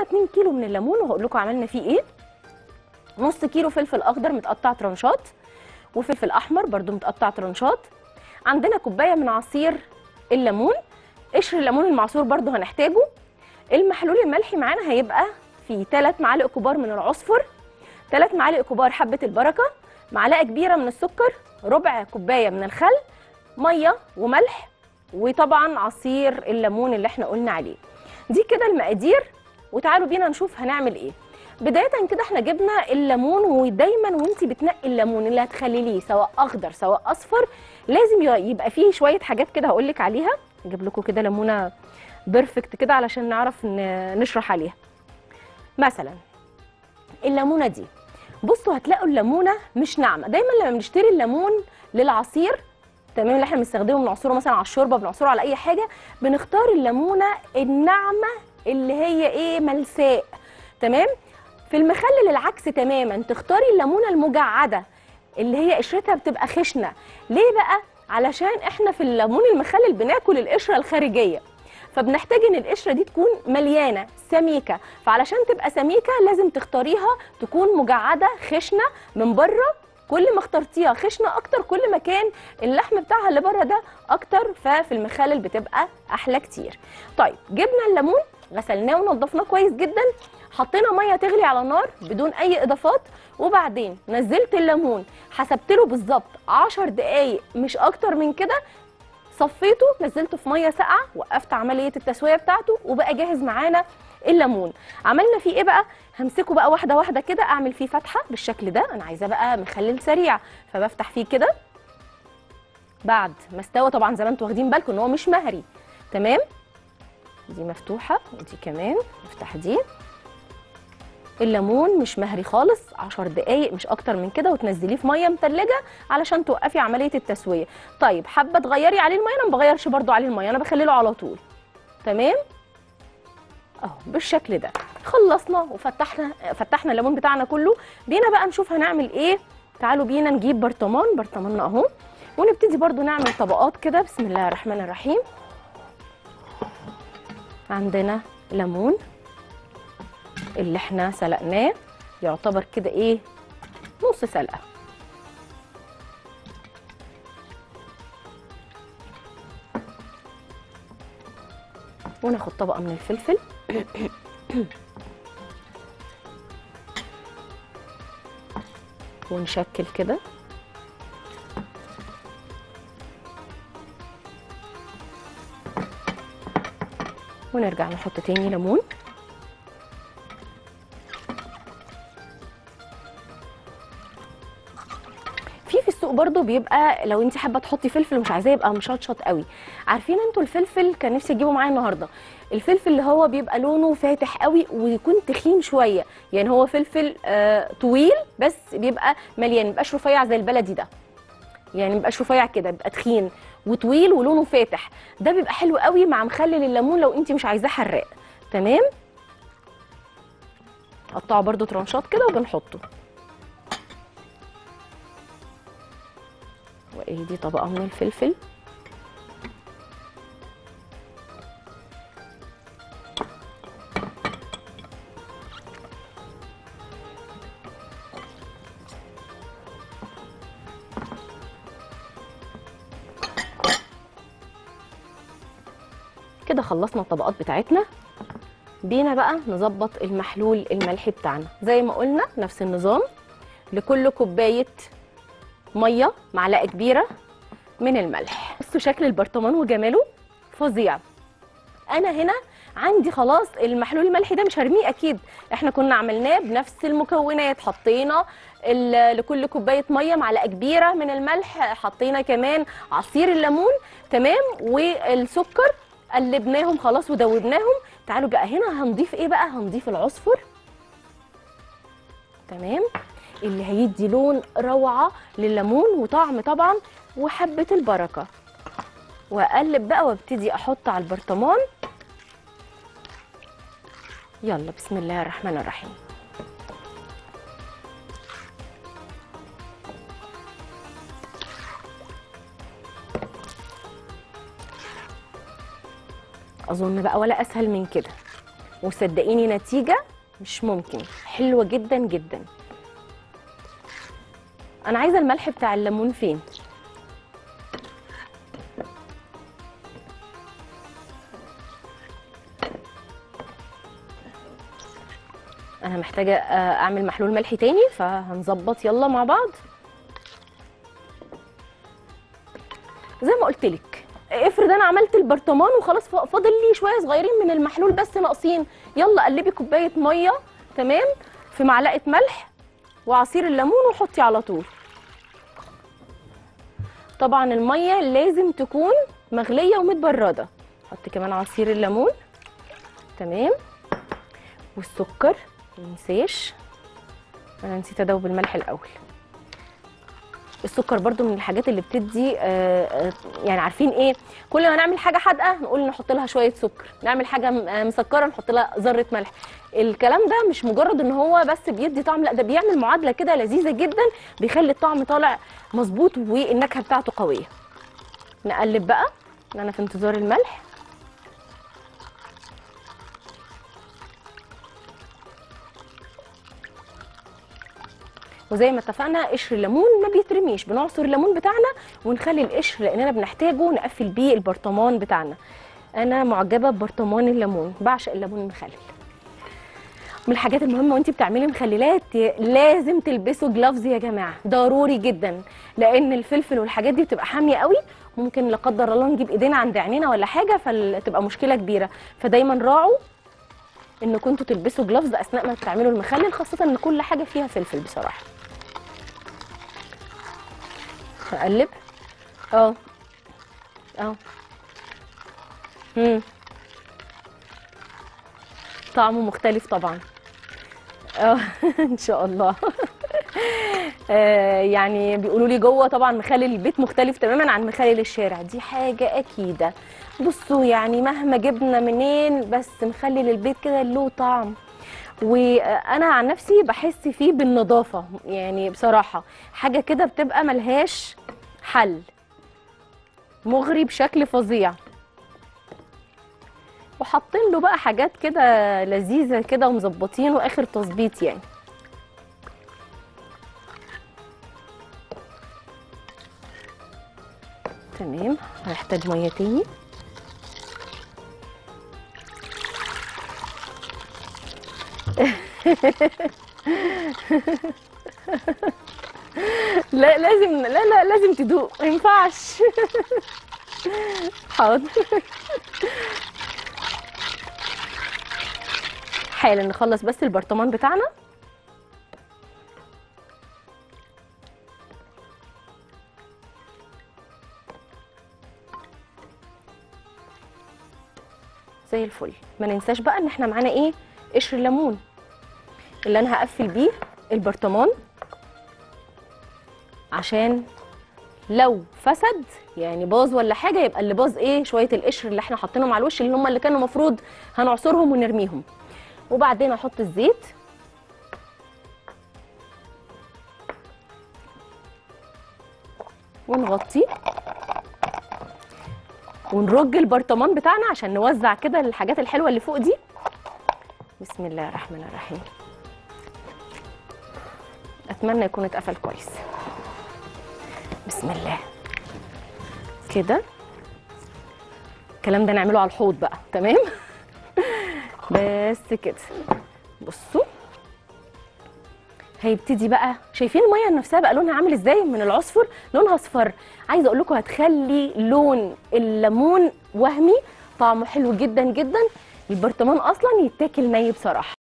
2 كيلو من الليمون وهقول لكم عملنا فيه ايه نص كيلو فلفل اخضر متقطع ترنشات وفلفل احمر برضو متقطع ترنشات عندنا كوبايه من عصير الليمون قشر الليمون المعصور برضو هنحتاجه المحلول الملحي معانا هيبقى فيه 3 معالق كبار من العصفر 3 معالق كبار حبه البركه معلقه كبيره من السكر ربع كوبايه من الخل ميه وملح وطبعا عصير الليمون اللي احنا قلنا عليه دي كده المقادير وتعالوا بينا نشوف هنعمل ايه بدايه كده احنا جبنا الليمون ودايما وانت بتنقي الليمون اللي هتخلليه سواء اخضر سواء اصفر لازم يبقى فيه شويه حاجات كده هقول لك عليها اجيب لكم كده ليمونه بيرفكت كده علشان نعرف ن- نشرح عليها مثلا الليمونه دي بصوا هتلاقوا الليمونه مش ناعمه دايما لما بنشتري الليمون للعصير تمام اللي احنا بنستخدمه بنعصره مثلا على الشوربه بنعصره على اي حاجه بنختار الليمونه الناعمه اللي هي ايه ملساء تمام في المخلل العكس تماما تختاري الليمونه المجعده اللي هي قشرتها بتبقى خشنه ليه بقى علشان احنا في الليمون المخلل بناكل القشره الخارجيه فبنحتاج ان القشره دي تكون مليانه سميكه فعلشان تبقى سميكه لازم تختاريها تكون مجعده خشنه من بره كل ما اخترتيها خشنه اكتر كل ما كان اللحم بتاعها اللي بره ده اكتر ففي المخلل بتبقى احلى كتير طيب جبنا الليمون غسلناه ونضفناه كويس جدا حطينا ميه تغلي على النار بدون اي اضافات وبعدين نزلت الليمون حسبت له بالظبط 10 دقايق مش اكتر من كده صفيته نزلته في ميه ساقعه وقفت عمليه التسويه بتاعته وبقى جاهز معانا الليمون عملنا فيه ايه بقى همسكه بقى واحده واحده كده اعمل فيه فتحه بالشكل ده انا عايزاه بقى مخلل سريع فبفتح فيه كده بعد ما استوى طبعا زي ما انتوا واخدين بالكم ان هو مش مهري تمام دي مفتوحه ودي كمان نفتح دي الليمون مش مهري خالص 10 دقايق مش اكتر من كده وتنزليه في ميه متلجه علشان توقفي عمليه التسويه طيب حابه تغيري عليه الميه انا ما بغيرش برده عليه الميه انا بخليه على طول تمام اهو بالشكل ده خلصنا وفتحنا فتحنا الليمون بتاعنا كله بينا بقى نشوف هنعمل ايه تعالوا بينا نجيب برطمان برطماننا اهو ونبتدي برضو نعمل طبقات كده بسم الله الرحمن الرحيم عندنا ليمون اللي احنا سلقناه يعتبر كده ايه نص سلقه وناخد طبقه من الفلفل ونشكل كده ونرجع نحط تاني ليمون في في السوق برضو بيبقى لو انت حابه تحطي فلفل مش عايزاه يبقى مشطشط قوي عارفين انتوا الفلفل كان نفسي اجيبه معايا النهارده الفلفل اللي هو بيبقى لونه فاتح قوي ويكون تخين شويه يعني هو فلفل آه طويل بس بيبقى مليان مبقاش رفيع زي البلدي ده يعني مبقاش رفيع كده بيبقى تخين وطويل ولونه فاتح ده بيبقى حلو قوي مع مخلل الليمون لو انت مش عايزاه حراق تمام قطعه برده ترانشات كده وبنحطه وايه دي طبقه من الفلفل كده خلصنا الطبقات بتاعتنا بينا بقى نظبط المحلول الملحي بتاعنا زي ما قلنا نفس النظام لكل كوبايه ميه معلقه كبيره من الملح بصوا شكل البرطمان وجماله فظيع انا هنا عندي خلاص المحلول الملحي ده مش هرميه اكيد احنا كنا عملناه بنفس المكونات حطينا ال- لكل كوبايه ميه معلقه كبيره من الملح حطينا كمان عصير الليمون تمام والسكر قلبناهم خلاص ودوبناهم تعالوا بقى هنا هنضيف ايه بقى هنضيف العصفر تمام اللي هيدي لون روعه لليمون وطعم طبعا وحبه البركه واقلب بقى وابتدي احط على البرطمان يلا بسم الله الرحمن الرحيم اظن بقى ولا اسهل من كده وصدقيني نتيجه مش ممكن حلوه جدا جدا انا عايزه الملح بتاع الليمون فين انا محتاجه آه، اعمل محلول ملح تاني فهنظبط يلا مع بعض زي ما قلت لك افرض انا عملت البرطمان وخلاص فا- فاضل لي شويه صغيرين من المحلول بس ناقصين يلا قلبي كوبايه ميه تمام في معلقه ملح وعصير الليمون وحطي على طول طبعا الميه لازم تكون مغليه ومتبرده حطي كمان عصير الليمون تمام والسكر مننساش انا نسيت ادوب الملح الاول السكر برضو من الحاجات اللي بتدي آه، آه، يعني عارفين ايه كل ما نعمل حاجه حادقه نقول نحط لها شويه سكر نعمل حاجه م- آه، مسكره نحط لها ذره ملح الكلام ده مش مجرد ان هو بس بيدي طعم لا ده بيعمل معادله كده لذيذه جدا بيخلي الطعم طالع مظبوط والنكهه بتاعته قويه نقلب بقى انا في انتظار الملح وزي ما اتفقنا قشر الليمون ما بيترميش بنعصر الليمون بتاعنا ونخلي القشر لاننا بنحتاجه نقفل بيه البرطمان بتاعنا انا معجبه ببرطمان الليمون بعشق الليمون المخلل من الحاجات المهمه وانت بتعملي مخللات لازم تلبسوا جلافز يا جماعه ضروري جدا لان الفلفل والحاجات دي بتبقى حاميه قوي ممكن لا قدر الله نجيب ايدينا عند عينينا ولا حاجه فتبقى مشكله كبيره فدايما راعوا ان كنتوا تلبسوا جلافز اثناء ما بتعملوا المخلل خاصه ان كل حاجه فيها فلفل بصراحه هقلب اه اه امم طعمه مختلف طبعا اه ان شاء الله آه يعني بيقولوا لي جوه طبعا مخلل البيت مختلف تماما عن مخلل الشارع دي حاجه اكيده بصوا يعني مهما جبنا منين بس مخلل البيت كده له طعم وانا عن نفسي بحس فيه بالنظافه يعني بصراحه حاجه كده بتبقى ملهاش حل مغري بشكل فظيع وحاطين له بقى حاجات كده لذيذه كده ومظبطينه اخر تظبيط يعني تمام هنحتاج ميه تاني لا لازم لا لا لازم تدوق ما ينفعش حاضر حالا نخلص بس البرطمان بتاعنا زي الفل ما ننساش بقى ان احنا معانا ايه قشر الليمون اللي انا هقفل بيه البرطمان عشان لو فسد يعني باظ ولا حاجه يبقى اللي باظ ايه شويه القشر اللي احنا حاطينهم على الوش اللي هم اللي كانوا المفروض هنعصرهم ونرميهم وبعدين احط الزيت ونغطي ونرج البرطمان بتاعنا عشان نوزع كده الحاجات الحلوه اللي فوق دي بسم الله الرحمن الرحيم اتمنى يكون اتقفل كويس بسم الله كده الكلام ده نعمله على الحوض بقى تمام بس كده بصوا هيبتدي بقى شايفين الميه نفسها بقى لونها عامل ازاي من العصفر لونها اصفر عايزه اقول لكم هتخلي لون الليمون وهمي طعمه حلو جدا جدا البرطمان اصلا يتاكل ني بصراحه